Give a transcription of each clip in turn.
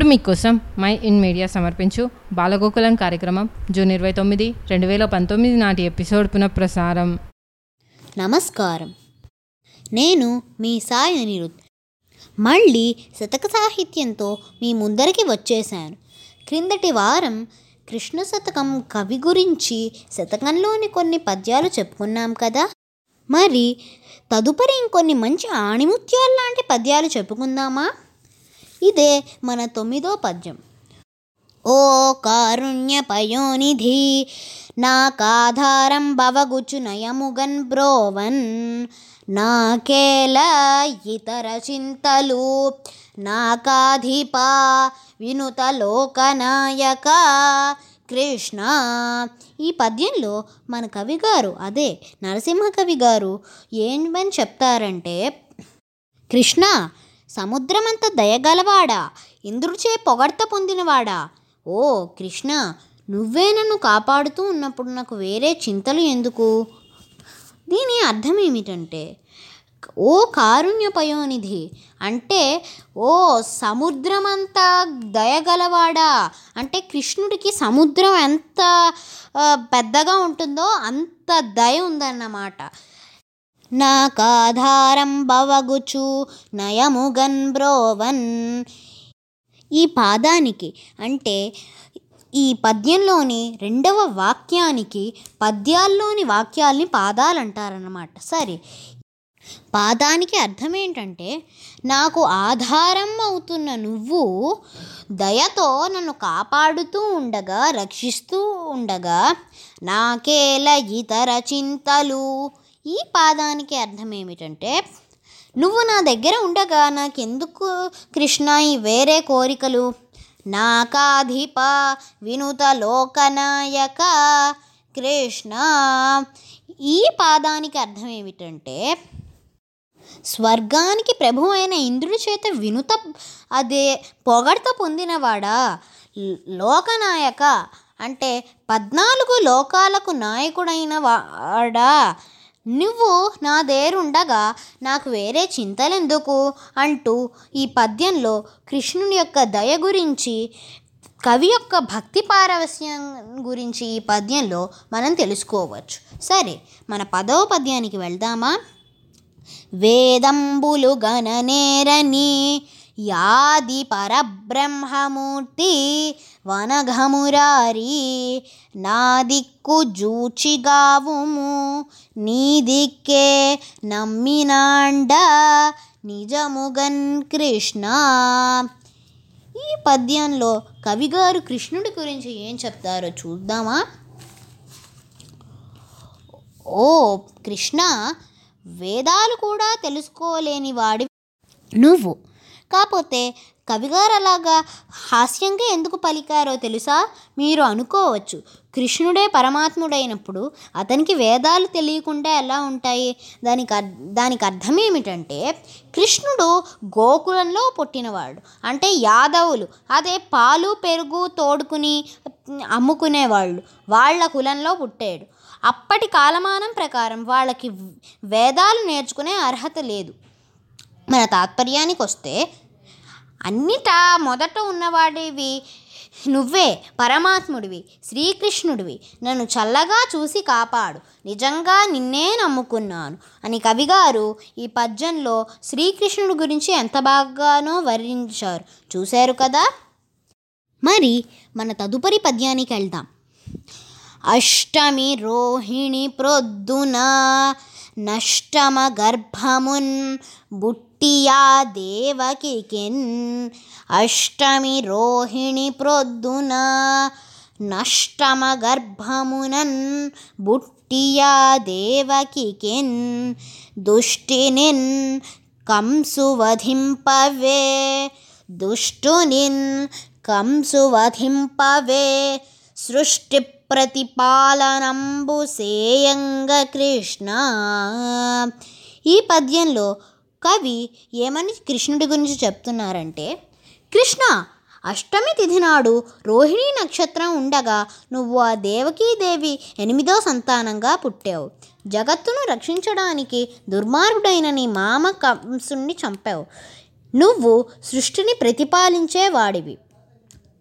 ఇప్పుడు మీకోసం my in media సమర్పించు బాలగోకులం కార్యక్రమం జూన్ ఇరవై తొమ్మిది రెండు వేల పంతొమ్మిది నాటి ఎపిసోడ్ పునఃప్రసారం నమస్కారం నేను మీ సాయి అనిరుద్ మళ్ళీ శతక సాహిత్యంతో మీ ముందరికి వచ్చేశాను క్రిందటి వారం కృష్ణ శతకం కవి గురించి శతకంలోని కొన్ని పద్యాలు చెప్పుకున్నాం కదా మరి తదుపరి ఇంకొన్ని మంచి ఆణిముత్యాలు లాంటి పద్యాలు చెప్పుకుందామా ఇదే మన తొమ్మిదో పద్యం ఓ కారుణ్య పయోనిధి నాకాధారం భవగుచు నయముగన్ బ్రోవన్ నాకేల ఇతర చింతలు నాకాధిపా వినుత లోకనాయక కృష్ణ ఈ పద్యంలో మన కవి గారు అదే నరసింహ కవి గారు ఏమని చెప్తారంటే కృష్ణ సముద్రమంత దయగలవాడా ఇంద్రుడిచే పొగడ్త పొందినవాడా ఓ కృష్ణ నువ్వే నన్ను కాపాడుతూ ఉన్నప్పుడు నాకు వేరే చింతలు ఎందుకు దీని అర్థం ఏమిటంటే ఓ కారుణ్యపయోనిధి అంటే ఓ సముద్రమంతా దయగలవాడా అంటే కృష్ణుడికి సముద్రం ఎంత ఆ, పెద్దగా ఉంటుందో అంత దయ ఉందన్నమాట నాకాధారం భవగుచు నయముగన్ బ్రోవన్ ఈ పాదానికి అంటే ఈ పద్యంలోని రెండవ వాక్యానికి పద్యాల్లోని వాక్యాల్ని పాదాలంటారన్నమాట సరే పాదానికి అర్థం ఏంటంటే నాకు ఆధారం అవుతున్న నువ్వు దయతో నన్ను కాపాడుతూ ఉండగా రక్షిస్తూ ఉండగా నాకేల ఇతర చింతలు ఈ పాదానికి అర్థం ఏమిటంటే నువ్వు నా దగ్గర ఉండగా నాకెందుకు కృష్ణ ఈ వేరే కోరికలు నాకాధిప వినుత లోకనాయక కృష్ణ ఈ పాదానికి అర్థం ఏమిటంటే స్వర్గానికి ప్రభు అయిన ఇంద్రుడి చేత వినుత అదే పొగడ్త పొందినవాడా ల- లోకనాయక అంటే పద్నాలుగు లోకాలకు నాయకుడైన వాడా నువ్వు నా దేరుండగా నాకు వేరే చింతలెందుకు అంటూ ఈ పద్యంలో కృష్ణుని యొక్క దయ గురించి కవి యొక్క భక్తి పారవస్యం గురించి ఈ పద్యంలో మనం తెలుసుకోవచ్చు సరే మన పదవ పద్యానికి వెళ్దామా వేదంబులు గణనేరని యాది పరబ్రహ్మమూర్తి వనఘమురారి నా దిక్కు జూచిగావుము నీ దిక్కే నమ్మినాండ నిజముగన్ కృష్ణ ఈ పద్యంలో కవిగారు కృష్ణుడి గురించి ఏం చెప్తారో చూద్దామా ఓ కృష్ణ వేదాలు కూడా తెలుసుకోలేని వాడి నువ్వు కాకపోతే కవిగారు అలాగా హాస్యంగా ఎందుకు పలికారో తెలుసా మీరు అనుకోవచ్చు కృష్ణుడే పరమాత్ముడైనప్పుడు అతనికి వేదాలు తెలియకుండా ఎలా ఉంటాయి దానికి అర్- దానికి అర్థం ఏమిటంటే కృష్ణుడు గోకులంలో పుట్టినవాడు అంటే యాదవులు అదే పాలు పెరుగు తోడుకుని అమ్ముకునేవాళ్ళు వాళ్ళ కులంలో పుట్టాడు అప్పటి కాలమానం ప్రకారం వాళ్ళకి వేదాలు నేర్చుకునే అర్హత లేదు మన తాత్పర్యానికి వస్తే అన్నిటా మొదట ఉన్నవాడివి నువ్వే పరమాత్ముడివి శ్రీకృష్ణుడివి నన్ను చల్లగా చూసి కాపాడు నిజంగా నిన్నే నమ్ముకున్నాను అని కవిగారు ఈ పద్యంలో శ్రీకృష్ణుడి గురించి ఎంత బాగానో వర్ణించారు చూశారు కదా మరి మన తదుపరి పద్యానికి వెళ్దాం అష్టమి రోహిణి ప్రొద్దున నష్టమ గర్భమున్ బుట్టియా దేవకికెన్ అష్టమి రోహిణి ప్రొద్దున నష్టమ గర్భమునన్ బుట్టియా దేవకికెన్ దుష్టినిన్ కంసు వధింపవే దుష్టునిన్ కంసు వధింపవే సృష్టి ప్రతిపాలనంబు సేయంగ కృష్ణ ఈ పద్యంలో కవి ఏమని కృష్ణుడి గురించి చెప్తున్నారంటే కృష్ణ అష్టమి తిథి నాడు రోహిణీ నక్షత్రం ఉండగా నువ్వు ఆ దేవకీదేవి ఎనిమిదో సంతానంగా పుట్టావు జగత్తును రక్షించడానికి దుర్మార్గుడైన నీ మామ కంసుణ్ణి చంపావు నువ్వు సృష్టిని ప్రతిపాలించే వాడివి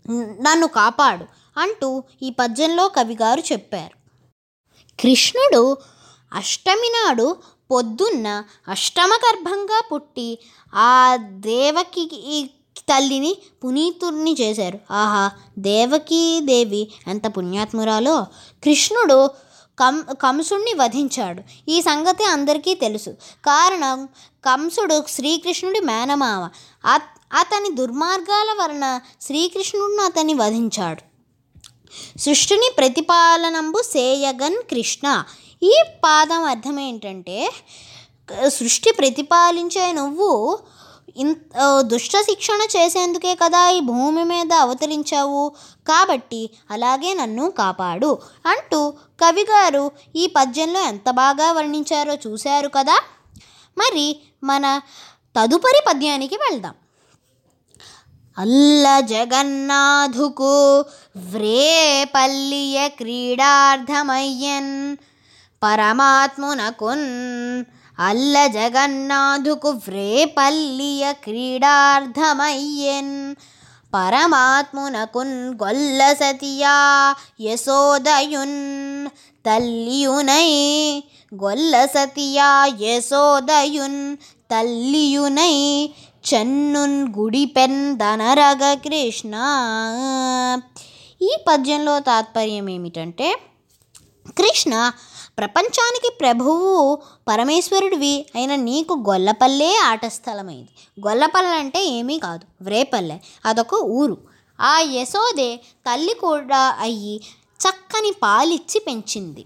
నన్ను కాపాడు అంటూ ఈ పద్యంలో కవిగారు చెప్పారు కృష్ణుడు అష్టమి నాడు పొద్దున్న అష్టమ గర్భంగా పుట్టి ఆ దేవకి తల్లిని పునీతుర్ని చేశారు ఆహా దేవకీ దేవి ఎంత పుణ్యాత్మురాలో కృష్ణుడు కం కంసుడిని వధించాడు ఈ సంగతి అందరికీ తెలుసు కారణం కంసుడు శ్రీకృష్ణుడి మేనమావ అత్- అతని దుర్మార్గాల వలన శ్రీకృష్ణుడు అతన్ని వధించాడు సృష్టిని ప్రతిపాలనంబు సేయగన్ కృష్ణ ఈ పాదం అర్థం ఏంటంటే క- సృష్టి ప్రతిపాలించే నువ్వు ఇంత దుష్ట శిక్షణ చేసేందుకే కదా ఈ భూమి మీద అవతరించావు కాబట్టి అలాగే నన్ను కాపాడు అంటూ కవిగారు ఈ పద్యంలో ఎంత బాగా వర్ణించారో చూశారు కదా మరి మన తదుపరి పద్యానికి వెళ్దాం అల్ల జగన్నాథుకు వ్రేపల్లియ క్రీడార్థమయ్యన్ పరమాత్మునకున్ అల్ల జగన్నాథుకు వ్రేపల్లియ క్రీడార్థమయ్యన్ పరమాత్మునకున్ గొల్ల సతియా యశోదయున్ తల్లియునై గొల్ల సతియా యశోదయున్ తల్లియునై చెన్నున్ గుడిపెన్ ధనరగ కృష్ణ ఈ పద్యంలో తాత్పర్యం ఏమిటంటే కృష్ణ ప్రపంచానికి ప్రభువు పరమేశ్వరుడివి అయిన నీకు గొల్లపల్లే ఆట స్థలమైంది గొల్లపల్లె అంటే ఏమీ కాదు వ్రేపల్లె అదొక ఊరు ఆ యశోదే తల్లి కూడా అయ్యి చక్కని పాలిచ్చి పెంచింది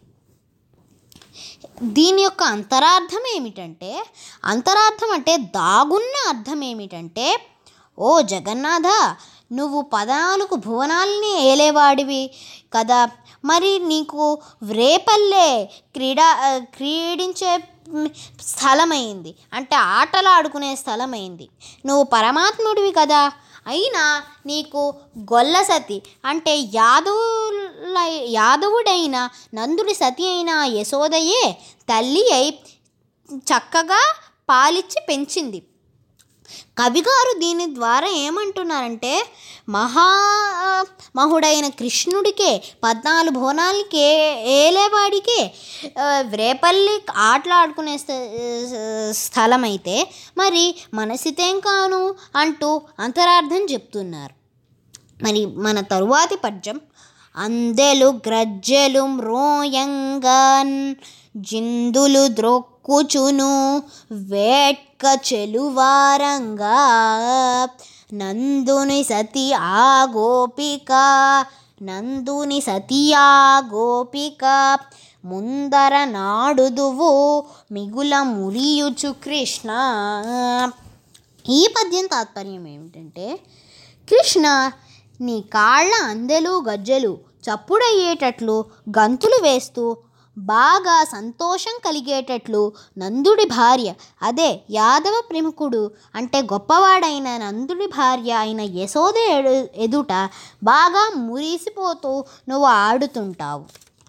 దీని యొక్క అంతరార్థం ఏమిటంటే అంతరార్థం అంటే దాగున్న అర్థం ఏమిటంటే ఓ జగన్నాథ నువ్వు పద్నాలుగు భువనాల్ని ఏలేవాడివి కదా మరి నీకు వ్రేపల్లే క్రీడా ఆ, క్రీడించే మ్, స్థలమైంది అంటే ఆటలు ఆడుకునే స్థలమైంది నువ్వు పరమాత్ముడివి కదా అయినా నీకు గొల్లసతి అంటే యాదవుల యాదవుడైన నందుడి సతి అయిన యశోదయే తల్లి అయి చక్కగా పాలిచ్చి పెంచింది కవిగారు దీని ద్వారా ఏమంటున్నారంటే మహా మహుడైన కృష్ణుడికే పద్నాలుగు భువనాలకి ఏలేవాడికే ఆ, వ్రేపల్లి ఆటలాడుకునే స్థ- స్థలం అయితే మరి మనసితేం కాను అంటూ అంతరార్థం చెప్తున్నారు మరి మన తరువాతి పద్యం అందెలు గ్రజ్జెలు మ్రోయంగన్ జిందులు ద్రొక్కుచును వేట్క చెలువారంగా నందుని సతి ఆ గోపిక నందుని సతి ఆ గోపిక ముందర నాడుదువు మిగుల మురియుచు కృష్ణ ఈ పద్యం తాత్పర్యం ఏమిటంటే కృష్ణ నీ కాళ్ళ అందెలు గజ్జెలు చప్పుడయ్యేటట్లు గంతులు వేస్తూ బాగా సంతోషం కలిగేటట్లు నందుడి భార్య అదే యాదవ ప్రముఖుడు అంటే గొప్పవాడైన నందుడి భార్య అయిన యశోద ఎడు- ఎదుట బాగా మురిసిపోతూ నువ్వు ఆడుతుంటావు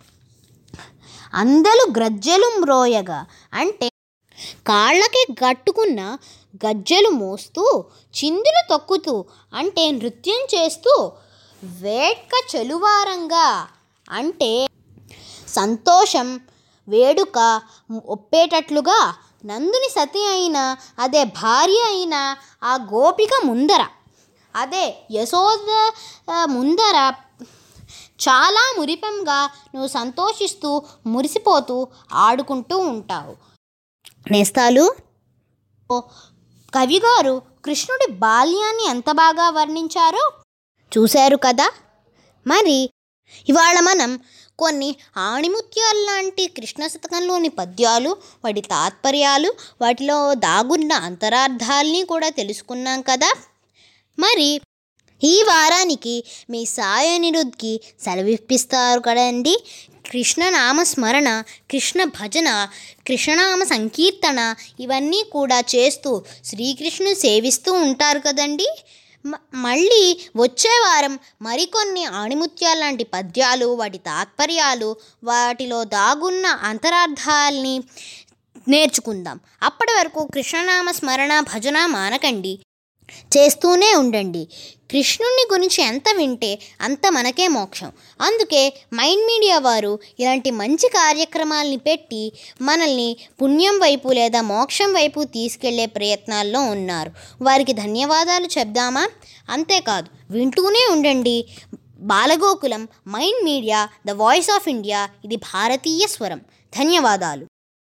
అందెలు గ్రజ్జెలు మ్రోయగా అంటే కాళ్ళకి గట్టుకున్న గజ్జెలు మోస్తూ చిందులు తొక్కుతూ అంటే నృత్యం చేస్తూ వేట్క చెలువారంగా అంటే సంతోషం వేడుక ఒప్పేటట్లుగా నందుని సతి అయిన అదే భార్య అయిన ఆ గోపిక ముందర అదే యశోద ఆ, ముందర చాలా మురిపంగా నువ్వు సంతోషిస్తూ మురిసిపోతూ ఆడుకుంటూ ఉంటావు నేస్తాలు ఓ కవిగారు కృష్ణుడి బాల్యాన్ని ఎంత బాగా వర్ణించారో చూశారు కదా మరి ఇవాళ మనం కొన్ని ఆణిముత్యాలు లాంటి కృష్ణ శతకంలోని పద్యాలు వాటి తాత్పర్యాలు వాటిలో దాగున్న అంతరార్థాల్ని కూడా తెలుసుకున్నాం కదా మరి ఈ వారానికి మీ సాయ నిరుద్కి సెలవిప్పిస్తారు కదండి కృష్ణనామ స్మరణ కృష్ణ భజన కృష్ణనామ సంకీర్తన ఇవన్నీ కూడా చేస్తూ శ్రీకృష్ణుని సేవిస్తూ ఉంటారు కదండి మ- మళ్ళీ వచ్చే వారం మరికొన్ని ఆణిముత్యాల లాంటి పద్యాలు వాటి తాత్పర్యాలు వాటిలో దాగున్న అంతరార్థాల్ని నేర్చుకుందాం అప్పటి వరకు కృష్ణనామ స్మరణ భజన మానకండి చేస్తూనే ఉండండి కృష్ణుని గురించి ఎంత వింటే అంత మనకే మోక్షం అందుకే మైండ్ మీడియా వారు ఇలాంటి మంచి కార్యక్రమాల్ని పెట్టి మనల్ని పుణ్యం వైపు లేదా మోక్షం వైపు తీసుకెళ్లే ప్రయత్నాల్లో ఉన్నారు వారికి ధన్యవాదాలు చెప్దామా అంతేకాదు వింటూనే ఉండండి Balagokulam Mind Media the voice of India ఇది భారతీయ స్వరం ధన్యవాదాలు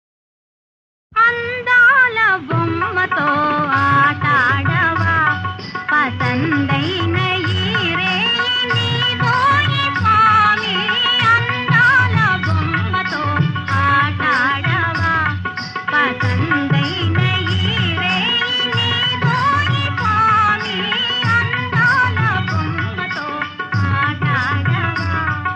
అందాల బొమ్మతో ఆటాడవా పసందైన ఈరే నీదోయి స్వామి అందాల బొమ్మతో ఆటాడవా పసందైన ఈరే నీదోయి స్వామి అందాల బొమ్మతో ఆటాడవా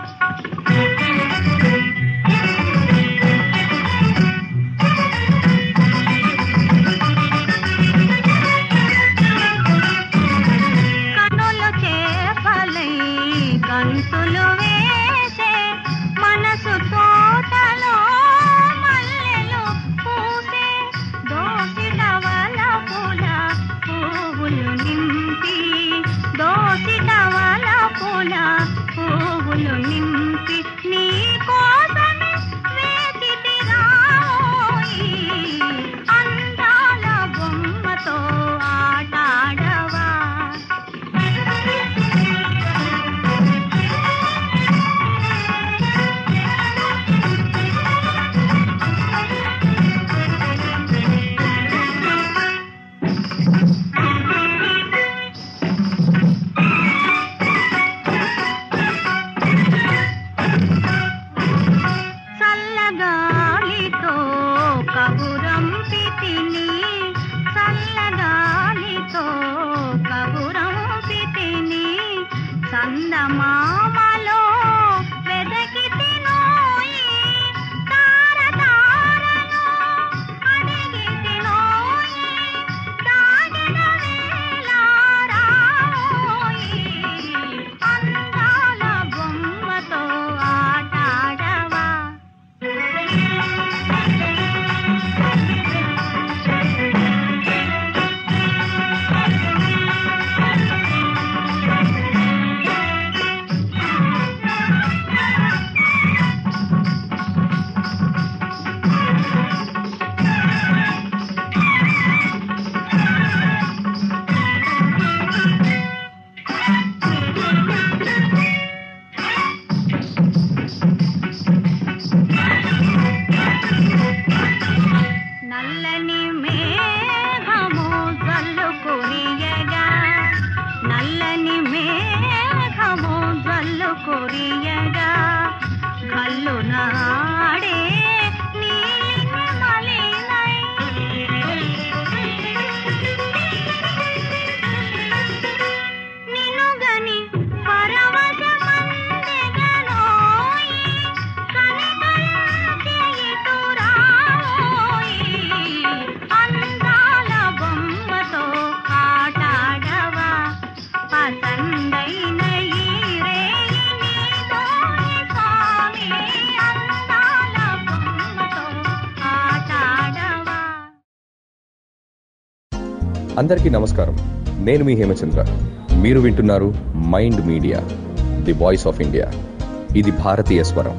కనులు చేపలై గంతులు వేసే మనసు తోటలో మల్లెలు పూసే దోసిటవల పూల పువ్వులు నింపి దోసిటవల పూల పువ్వులు నింపి నీ కోసమే వేచితిరాయి అందాల బొమ్మతో ఆటాడవా చల్లగాలితో కబురంపితిని చల్లగాలితో కబురంపితిని చందమామలో వెదకి తినోయి తార తారలో అడిగి తినోయి దాగిన వేళ రావోయి అందాల బొమ్మతో ఆటాడవా నల్లని మేఘము జల్లు కురియగా నల్లని మేఘము జల్లు కురియగా కల్లు నాడే నీలి మలినై నినుగని పరవశమందెగనోయి కనికరించి ఇటురావోయి అందాల బొమ్మతో ఆటాడవా పసందైన ఈరే నీతోని స్వామి అందాల బొమ్మతో ఆటాడవా అందరికీ నమస్కారం నేను మీ హేమచంద్ర మీరు వింటున్నారు Mind Media the voice of India ఇది భారతీయ స్వరం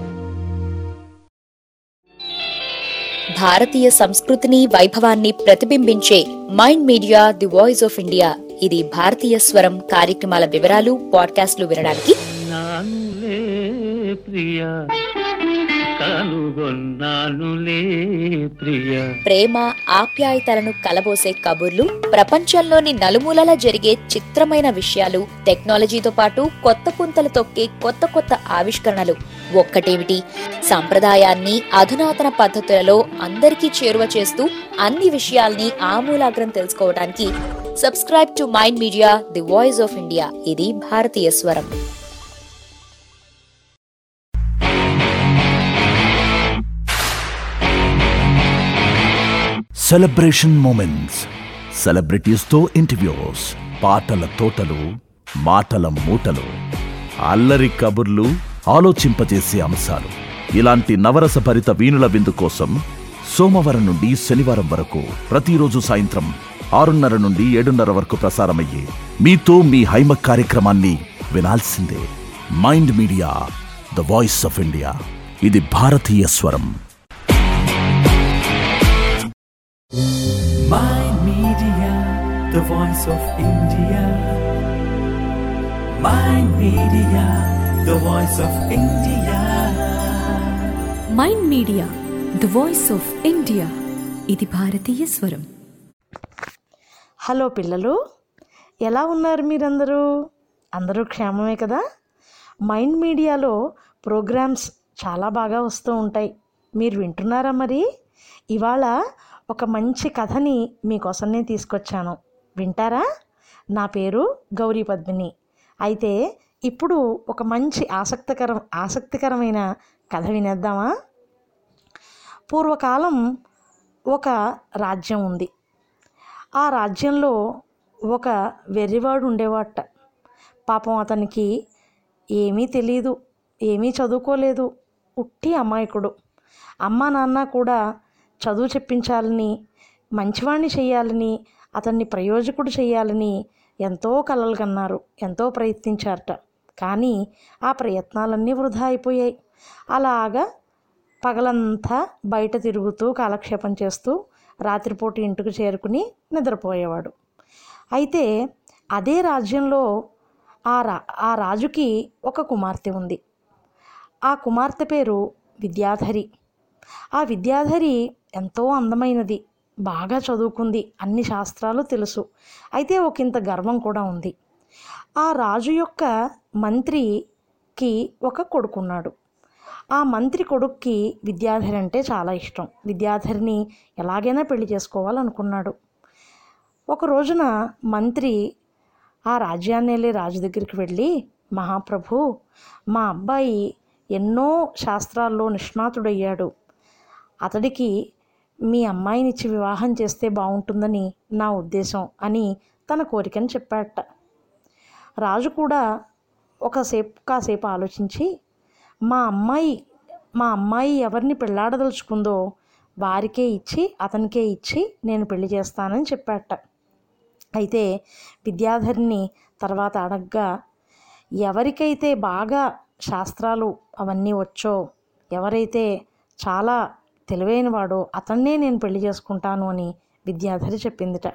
భారతీయ సంస్కృతిని వైభవాన్ని ప్రతిబింబించే Mind Media the voice of India ఇది భారతీయ స్వరం కార్యక్రమాల వివరాలు పాడ్కాస్ట్లు వినడానికి నానులే ప్రియ కనుగొన్నానులే ప్రియ ప్రేమ ఆప్యాయతలను కలబోసే కబుర్లు ప్రపంచంలోని నలుమూలలా జరిగే చిత్రమైన విషయాలు టెక్నాలజీతో పాటు కొత్త పుంతలు తొక్కే కొత్త కొత్త ఆవిష్కరణలు ఒక్కటేమిటి సంప్రదాయాన్ని అధునాతన పద్ధతులలో అందరికీ చేరువ చేస్తూ అన్ని విషయాల్ని ఆమూలాగ్రం తెలుసుకోవడానికి subscribe to Mind Media the voice of India ఇది భారతీయ స్వరం సెలబ్రేషన్ మూమెంట్స్ సెలబ్రిటీస్తో ఇంటర్వ్యూస్ పాటల తోటలు మాటల మూటలు అల్లరి కబుర్లు ఆలోచింపజేసే అంశాలు ఇలాంటి నవరస భరిత వీణుల విందు కోసం సోమవారం నుండి శనివారం వరకు ప్రతిరోజు సాయంత్రం ఆరున్నర నుండి ఏడున్నర వరకు ప్రసారమయ్యే మీతో మీ హైమ కార్యక్రమాన్ని వినాల్సిందే Mind Media the voice of India ఇది భారతీయ స్వరం Mind Media, the voice of India. Mind Media, the voice of India. Mind Media the voice of India ఇది భారతీయ స్వరం హలో పిల్లలు ఎలా ఉన్నారు మీరందరూ అందరూ క్షేమమే కదా మైండ్ మీడియాలో ప్రోగ్రామ్స్ చాలా బాగా వస్తూ ఉంటాయి మీరు వింటున్నారా మరి ఇవాళ ఒక మంచి కథని మీకోసం నేను తీసుకొచ్చాను వింటారా నా పేరు గౌరీ పద్మిని అయితే ఇప్పుడు ఒక మంచి ఆసక్తికరం ఆసక్తికరమైన కథ వినేద్దామా పూర్వకాలం ఒక రాజ్యం ఉంది ఆ రాజ్యంలో ఒక వెర్రివాడు ఉండేవాట పాపం అతనికి ఏమీ తెలియదు ఏమీ చదువుకోలేదు ఉట్టి అమాయకుడు అమ్మ నాన్న కూడా చదువు చెప్పించాలని మంచివాణ్ణి చేయాలని అతన్ని ప్రయోజకుడు చేయాలని ఎంతో కలలు కన్నారు ఎంతో ప్రయత్నించారట కానీ ఆ ప్రయత్నాలన్నీ వృధా అయిపోయాయి అలాగా పగలంతా బయట తిరుగుతూ కాలక్షేపం చేస్తూ రాత్రిపూట ఇంటికి చేరుకుని నిద్రపోయేవాడు అయితే అదే రాజ్యంలో ఆ రా ఆ రాజుకి ఒక కుమార్తె ఉంది ఆ కుమార్తె పేరు విద్యాధరి ఆ విద్యాధరి ఎంతో అందమైనది బాగా చదువుకుంది అన్ని శాస్త్రాలు తెలుసు అయితే ఒకంత గర్వం కూడా ఉంది ఆ రాజు యొక్క మంత్రికి ఒక కొడుకున్నాడు ఆ మంత్రి కొడుక్కి విద్యాధరి అంటే చాలా ఇష్టం విద్యాధరిని ఎలాగైనా పెళ్లి చేసుకోవాలనుకున్నాడు ఒక రోజున మంత్రి ఆ రాజ్యాన్ని వెళ్ళి రాజు దగ్గరికి వెళ్ళి మహాప్రభు మా అబ్బాయి ఎన్నో శాస్త్రాల్లో నిష్ణాతుడయ్యాడు అతడికి మీ అమ్మాయినిచ్చి వివాహం చేస్తే బాగుంటుందని నా ఉద్దేశం అని తన కోరికను చెప్పాట రాజు కూడా ఒకసేపు కాసేపు ఆలోచించి మా అమ్మాయి మా అమ్మాయి ఎవరిని పెళ్ళాడదలుచుకుందో వారికే ఇచ్చి అతనికే ఇచ్చి నేను పెళ్లి చేస్తానని చెప్పాట అయితే విద్యాధరిని తర్వాత అడగ్గా ఎవరికైతే బాగా శాస్త్రాలు అవన్నీ వచ్చో ఎవరైతే చాలా తెలివైనవాడో అతన్నే నేను పెళ్లి చేసుకుంటాను అని విద్యాధరి చెప్పిందిట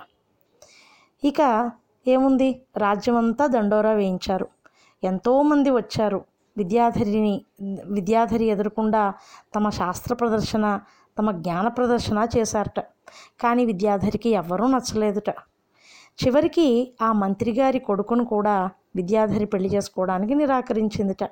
ఇక ఏముంది రాజ్యమంతా దండోరా వేయించారు ఎంతోమంది వచ్చారు విద్యాధరిని విద్యాధరి ఎదురకుండా తమ శాస్త్ర ప్రదర్శన తమ జ్ఞాన ప్రదర్శన చేశారట కానీ విద్యాధరికి ఎవ్వరూ నచ్చలేదుట చివరికి ఆ మంత్రి గారి కొడుకును కూడా విద్యాధరి పెళ్లి చేసుకోవడానికి నిరాకరించిందిట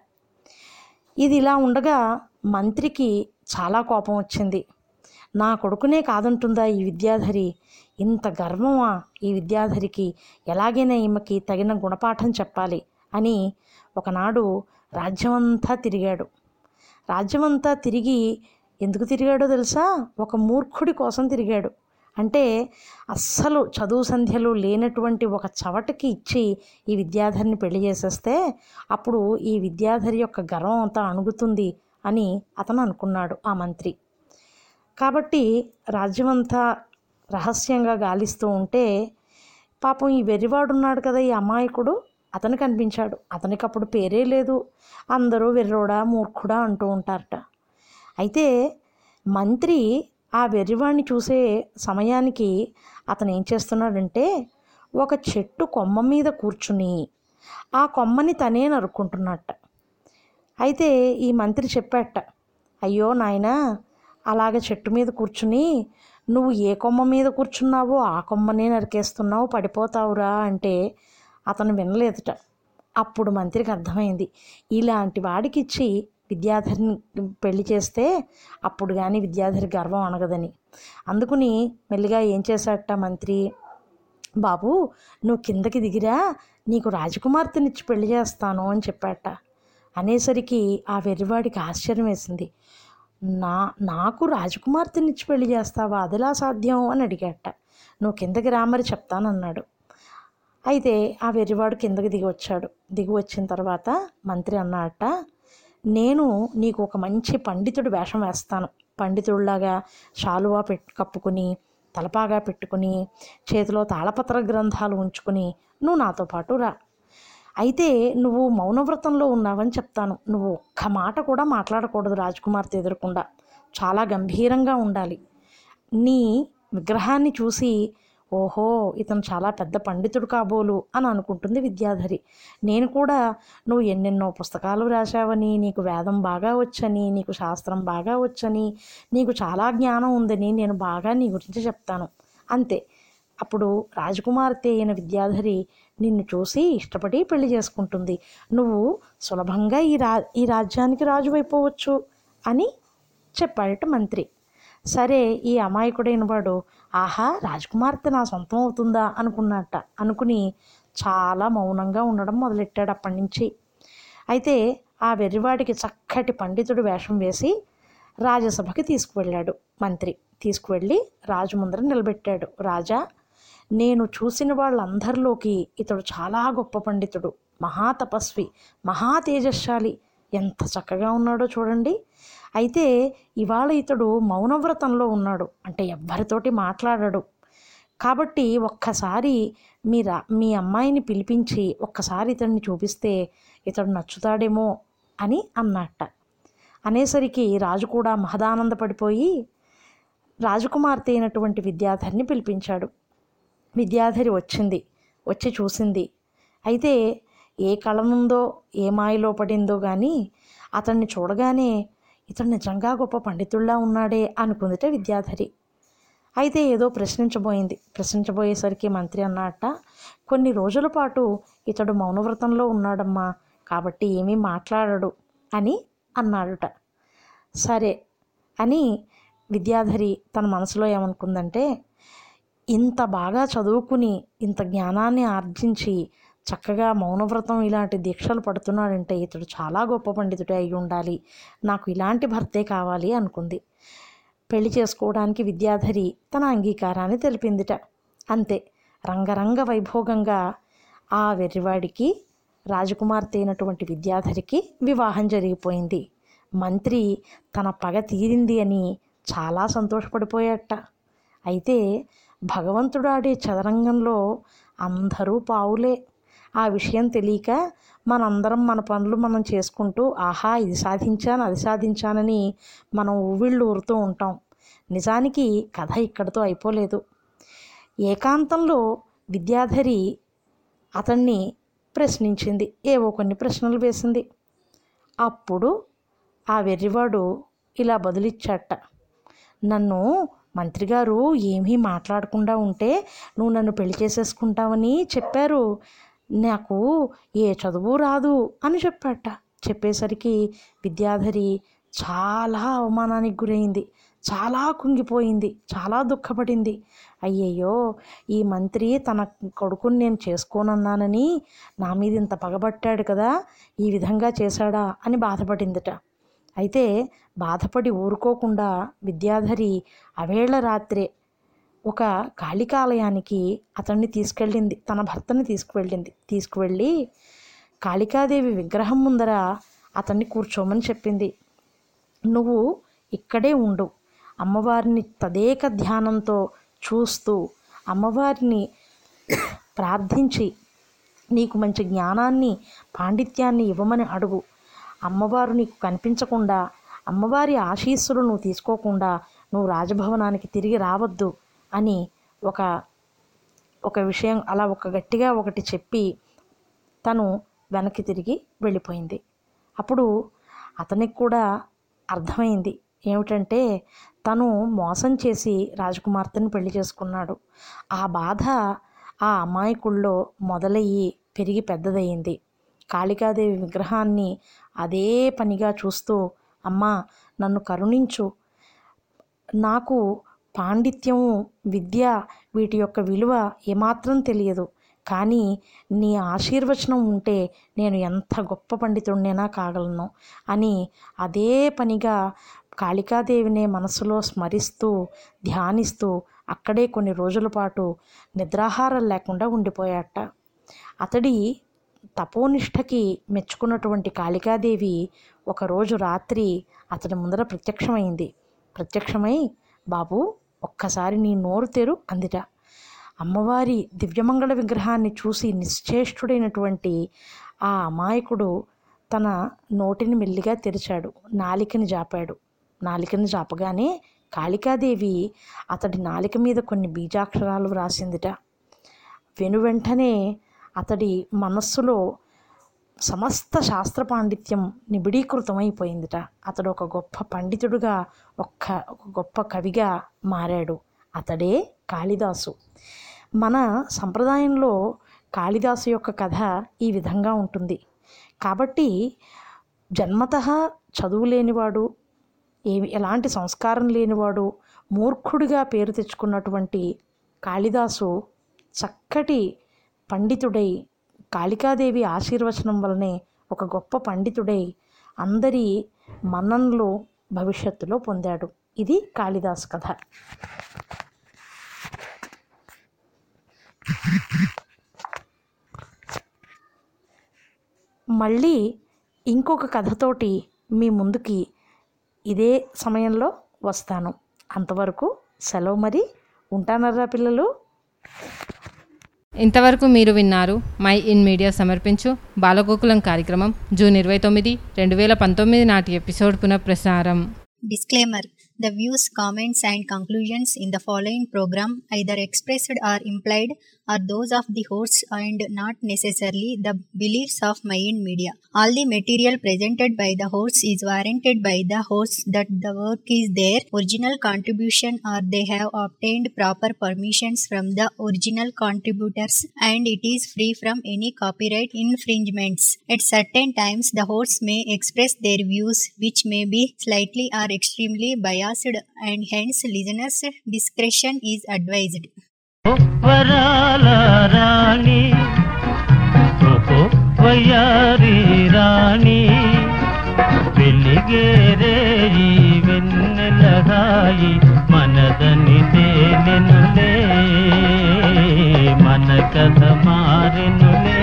ఇది ఇలా ఉండగా మంత్రికి చాలా కోపం వచ్చింది నా కొడుకునే కాదంటుందా ఈ విద్యాధరి ఇంత గర్వమా ఈ విద్యాధరికి ఎలాగైనా ఈమెకి తగిన గుణపాఠం చెప్పాలి అని ఒకనాడు రాజ్యమంతా తిరిగాడు రాజ్యమంతా తిరిగి ఎందుకు తిరిగాడో తెలుసా ఒక మూర్ఖుడి కోసం తిరిగాడు అంటే అస్సలు చదువు సంధ్యలు లేనటువంటి ఒక చవటకి ఇచ్చి ఈ విద్యాధరిని పెళ్లి చేసేస్తే అప్పుడు ఈ విద్యాధరి యొక్క గర్వం అంతా అణుగుతుంది అని అతను అనుకున్నాడు ఆ మంత్రి కాబట్టి రాజ్యమంతా రహస్యంగా గాలిస్తూ ఉంటే పాపం ఈ వెర్రివాడు ఉన్నాడు కదా ఈ అమాయకుడు అతను కనిపించాడు అతనికి అప్పుడు పేరే లేదు అందరూ వెర్రోడా మూర్ఖుడా అంటూ ఉంటారట అయితే మంత్రి ఆ వెర్రివాడిని చూసే సమయానికి అతను ఏం చేస్తున్నాడంటే ఒక చెట్టు కొమ్మ మీద కూర్చుని ఆ కొమ్మని తనే నరుక్కుంటున్నట్ట అయితే ఈ మంత్రి చెప్పాట అయ్యో నాయనా అలాగ చెట్టు మీద కూర్చుని నువ్వు ఏ కొమ్మ మీద కూర్చున్నావో ఆ కొమ్మనే నరికేస్తున్నావు పడిపోతావురా అంటే అతను వినలేదుట అప్పుడు మంత్రికి అర్థమైంది ఇలాంటి వాడికి ఇచ్చి విద్యాధరిని పెళ్లి చేస్తే అప్పుడు కానీ విద్యాధరి గర్వం అనగదని అందుకుని మెల్లిగా ఏం చేశాడట మంత్రి బాబు నువ్వు కిందకి దిగిరా నీకు రాజకుమార్తెనిచ్చి పెళ్లి చేస్తాను అని చెప్పాట అనేసరికి ఆ వెర్రివాడికి ఆశ్చర్యం వేసింది నా నాకు రాజకుమార్తెనిచ్చి పెళ్లి చేస్తావా అదిలా సాధ్యం అని అడిగాట నువ్వు కిందకి రా మరి చెప్తానన్నాడు అయితే ఆ వెర్రివాడు కిందకి దిగి వచ్చాడు దిగి వచ్చిన తర్వాత మంత్రి అన్నట్ట నేను నీకు ఒక మంచి పండితుడు వేషం వేస్తాను పండితుడిలాగా శాలువా పెట్టు కప్పుకుని తలపాగా పెట్టుకుని చేతిలో తాళపత్ర గ్రంథాలు ఉంచుకుని నువ్వు నాతో పాటు రా అయితే నువ్వు మౌనవ్రతంలో ఉన్నావని చెప్తాను నువ్వు ఒక్క మాట కూడా మాట్లాడకూడదు రాజకుమార్తె ఎదురకుండా చాలా గంభీరంగా ఉండాలి నీ విగ్రహాన్ని చూసి ఓహో ఇతను చాలా పెద్ద పండితుడు కాబోలు అని అనుకుంటుంది విద్యాధరి నేను కూడా నువ్వు ఎన్నెన్నో పుస్తకాలు రాశావని నీకు వేదం బాగా వచ్చని నీకు శాస్త్రం బాగా వచ్చని నీకు చాలా జ్ఞానం ఉందని నేను బాగా నీ గురించి చెప్తాను అంతే అప్పుడు రాజకుమార్తె అయిన విద్యాధరి నిన్ను చూసి ఇష్టపడి పెళ్లి చేసుకుంటుంది నువ్వు సులభంగా ఈ రా ఈ రాజ్యానికి రాజు అయిపోవచ్చు అని చెప్పాడట మంత్రి సరే ఈ అమాయకుడైన వాడు ఆహా రాజకుమార్తె నా సొంతం అవుతుందా అనుకున్నట్ట అనుకుని చాలా మౌనంగా ఉండడం మొదలెట్టాడు అప్పటి నుంచి అయితే ఆ వెర్రివాడికి చక్కటి పండితుడు వేషం వేసి రాజ్యసభకి తీసుకువెళ్ళాడు మంత్రి తీసుకువెళ్ళి రాజు ముందర నిలబెట్టాడు రాజా నేను చూసిన వాళ్ళందరిలోకి ఇతడు చాలా గొప్ప పండితుడు మహాతపస్వి మహా తేజస్శాలి ఎంత చక్కగా ఉన్నాడో చూడండి అయితే ఇవాళ ఇతడు మౌనవ్రతంలో ఉన్నాడు అంటే ఎవ్వరితోటి మాట్లాడడు కాబట్టి ఒక్కసారి మీ రా మీ అమ్మాయిని పిలిపించి ఒక్కసారి ఇతడిని చూపిస్తే ఇతడు నచ్చుతాడేమో అని అన్నట్ట అనేసరికి రాజు కూడా మహదానందపడిపోయి రాజకుమార్తె అయినటువంటి విద్యాధరిని పిలిపించాడు విద్యాధరి వచ్చింది వచ్చి చూసింది అయితే ఏ కళనుందో ఏ మాయలో పడిందో కానీ అతన్ని చూడగానే ఇతడు నిజంగా గొప్ప పండితుల్లా ఉన్నాడే అనుకుందిట విద్యాధరి అయితే ఏదో ప్రశ్నించబోయింది ప్రశ్నించబోయేసరికి మంత్రి అన్నట్ట కొన్ని రోజుల పాటు ఇతడు మౌనవ్రతంలో ఉన్నాడమ్మా కాబట్టి ఏమీ మాట్లాడడు అని అన్నాడుట సరే అని విద్యాధరి తన మనసులో ఏమనుకుందంటే ఇంత బాగా చదువుకుని ఇంత జ్ఞానాన్ని ఆర్జించి చక్కగా మౌనవ్రతం ఇలాంటి దీక్షలు పడుతున్నాడంటే ఇతడు చాలా గొప్ప పండితుడే అయి ఉండాలి నాకు ఇలాంటి భర్తే కావాలి అనుకుంది పెళ్లి చేసుకోవడానికి విద్యాధరి తన అంగీకారాన్ని తెలిపిందిట అంతే రంగరంగ వైభోగంగా ఆ వెర్రివాడికి రాజకుమార్తె అయినటువంటి విద్యాధరికి వివాహం జరిగిపోయింది మంత్రి తన పగ తీరింది అని చాలా సంతోషపడిపోయాట అయితే భగవంతుడు ఆడే చదరంగంలో అందరూ పావులే ఆ విషయం తెలియక మనందరం మన పనులు మనం చేసుకుంటూ ఆహా ఇది సాధించాను అది సాధించానని మనం ఊవిళ్ళు ఊరుతూ ఉంటాం నిజానికి కథ ఇక్కడితో అయిపోలేదు ఏకాంతంలో విద్యాధరి అతన్ని ప్రశ్నించింది ఏవో కొన్ని ప్రశ్నలు వేసింది అప్పుడు ఆ వెర్రివాడు ఇలా బదులిచ్చాట నన్ను మంత్రి గారు ఏమీ మాట్లాడకుండా ఉంటే నువ్వు నన్ను పెళ్లి చేసేసుకుంటావని చెప్పారు నాకు ఏ చదువు రాదు అని చెప్పాట చెప్పేసరికి విద్యాధరి చాలా అవమానానికి గురైంది చాలా కుంగిపోయింది చాలా దుఃఖపడింది అయ్యయ్యో ఈ మంత్రి తన కొడుకుని నేను చేసుకోనన్నానని నా మీద ఇంత పగబట్టాడు కదా ఈ విధంగా చేశాడా అని బాధపడిందిట అయితే బాధపడి ఊరుకోకుండా విద్యాధరి అవేళ రాత్రే ఒక కాళికాలయానికి అతన్ని తీసుకెళ్ళింది తన భర్తని తీసుకువెళ్ళింది తీసుకువెళ్ళి కాళికాదేవి విగ్రహం ముందర అతన్ని కూర్చోమని చెప్పింది నువ్వు ఇక్కడే ఉండు అమ్మవారిని తదేక ధ్యానంతో చూస్తూ అమ్మవారిని ప్రార్థించి నీకు మంచి జ్ఞానాన్ని పాండిత్యాన్ని ఇవ్వమని అడుగు అమ్మవారు నీకు కనిపించకుండా అమ్మవారి ఆశీస్సులు నువ్వు తీసుకోకుండా నువ్వు రాజభవనానికి తిరిగి రావద్దు అని ఒక ఒక విషయం అలా ఒక గట్టిగా ఒకటి చెప్పి తను వెనక్కి తిరిగి వెళ్ళిపోయింది అప్పుడు అతనికి కూడా అర్థమైంది ఏమిటంటే తను మోసం చేసి రాజకుమార్తెను పెళ్లి చేసుకున్నాడు ఆ బాధ ఆ అమాయకుల్లో మొదలయ్యి పెరిగి పెద్దదయ్యింది కాళికాదేవి విగ్రహాన్ని అదే పనిగా చూస్తూ అమ్మా నన్ను కరుణించు నాకు పాండిత్యము విద్య వీటి యొక్క విలువ ఏమాత్రం తెలియదు కానీ నీ ఆశీర్వచనం ఉంటే నేను ఎంత గొప్ప పండితుడినైనా కాగలను అని అదే పనిగా కాళికాదేవినే మనసులో స్మరిస్తూ ధ్యానిస్తూ అక్కడే కొన్ని రోజుల పాటు నిద్రాహారం లేకుండా ఉండిపోయాట అతడి తపోనిష్టకి మెచ్చుకున్నటువంటి కాళికాదేవి ఒకరోజు రాత్రి అతడి ముందర ప్రత్యక్షమైంది ప్రత్యక్షమై బాబు ఒక్కసారి నీ నోరు తెరు అందిట అమ్మవారి దివ్యమంగళ విగ్రహాన్ని చూసి నిశ్చేష్టుడైనటువంటి ఆ అమాయకుడు తన నోటిని మెల్లిగా తెరిచాడు నాలికని జాపాడు నాలికని జాపగానే కాళికాదేవి అతడి నాలిక మీద కొన్ని బీజాక్షరాలు వ్రాసిందిట వెను వెంటనే అతడి మనస్సులో సమస్త శాస్త్ర పాండిత్యం నిబిడీకృతమైపోయిందిట అతడు ఒక గొప్ప పండితుడుగా ఒక్క ఒక గొప్ప కవిగా మారాడు అతడే కాళిదాసు మన సంప్రదాయంలో కాళిదాసు యొక్క కథ ఈ విధంగా ఉంటుంది కాబట్టి జన్మత చదువు లేనివాడు ఏమి ఎలాంటి సంస్కారం లేనివాడు మూర్ఖుడిగా పేరు తెచ్చుకున్నటువంటి కాళిదాసు చక్కటి పండితుడై కాళికాదేవి ఆశీర్వచనం వలనే ఒక గొప్ప పండితుడై అందరి మన్ననలు భవిష్యత్తులో పొందాడు ఇది కాళిదాస్ కథ మళ్ళీ ఇంకొక కథతోటి మీ ముందుకి ఇదే సమయంలో వస్తాను అంతవరకు సెలవు మరి ఉంటానర్రా పిల్లలు ఇంతవరకు మీరు విన్నారు మై ఇన్ మీడియా సమర్పించు బాలగోకులం కార్యక్రమం జూన్ ఇరవై తొమ్మిది రెండు వేల పంతొమ్మిది నాటి ఎపిసోడ్ పునఃప్రసారం Disclaimer The views, comments, and conclusions in the following program, either expressed or implied, are those of the hosts and not necessarily the beliefs of Mayan Media. All the material presented by the hosts is warranted by the hosts that the work is their original contribution or they have obtained proper permissions from the original contributors and it is free from any copyright infringements. At certain times, the hosts may express their views which may be slightly or extremely biased and hence listeners' discretion is advised. వరాల రాణి ఓహో వయ్యారి రాణి వెలిగేరే ఈ వెన్నెల హాయి మనదని తేనెనులే మన కథ మారెనులే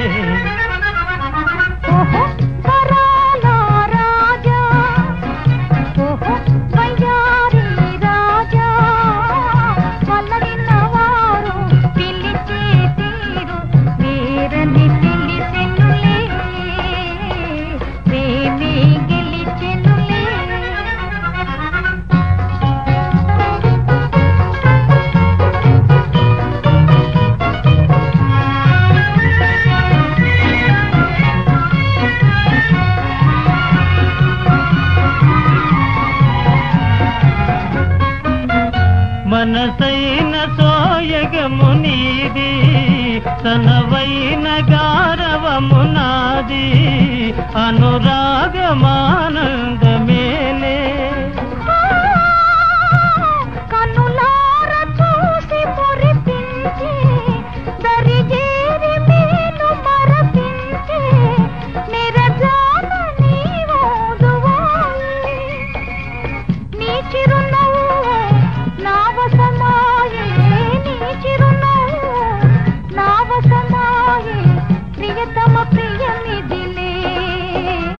మనసైన సోయగము నీది తనవైన గారవము నాది అనురాగమా